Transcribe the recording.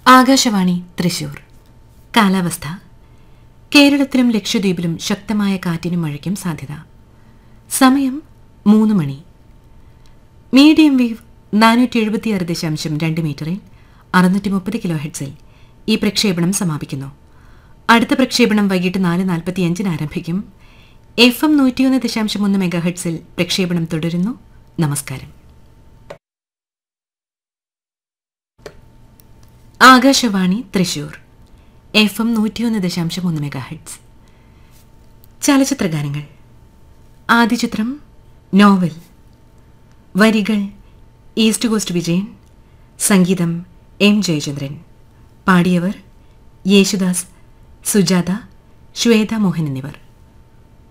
ആകാശവാണി തൃശൂർ കാലാവസ്ഥ കേരളത്തിലും ലക്ഷദ്വീപിലും ശക്തമായ കാറ്റിനും മഴയ്ക്കും സാധ്യത സമയം മൂന്ന് മണി മീഡിയം വേവ് നാനൂറ്റി എഴുപത്തിയാറ് ദശാംശം രണ്ട് മീറ്ററിൽ അറുന്നൂറ്റി മുപ്പത് കിലോ ഹെഡ്സിൽ ഈ പ്രക്ഷേപണം സമാപിക്കുന്നു അടുത്ത പ്രക്ഷേപണം വൈകിട്ട് നാല് നാൽപ്പത്തിയഞ്ചിന് ആരംഭിക്കും എഫ് എം നൂറ്റിയൊന്ന് ദശാംശം ഒന്ന് മെഗാ ഹെഡ്സിൽ പ്രക്ഷേപണം തുടരുന്നു നമസ്കാരം ആകാശവാണി തൃശൂർ എഫ് എം നൂറ്റിയൊന്ന് ദശാംശം ഒന്ന് മെഗാ ഹെഡ്സ് ചലച്ചിത്രഗാനങ്ങൾ ആദ്യ ചിത്രം നോവൽ വരികൾ ഈസ്റ്റ് കോസ്റ്റ് വിജയൻ സംഗീതം എം ജയചന്ദ്രൻ പാടിയവർ യേശുദാസ് സുജാത ശ്വേത മോഹൻ എന്നിവർ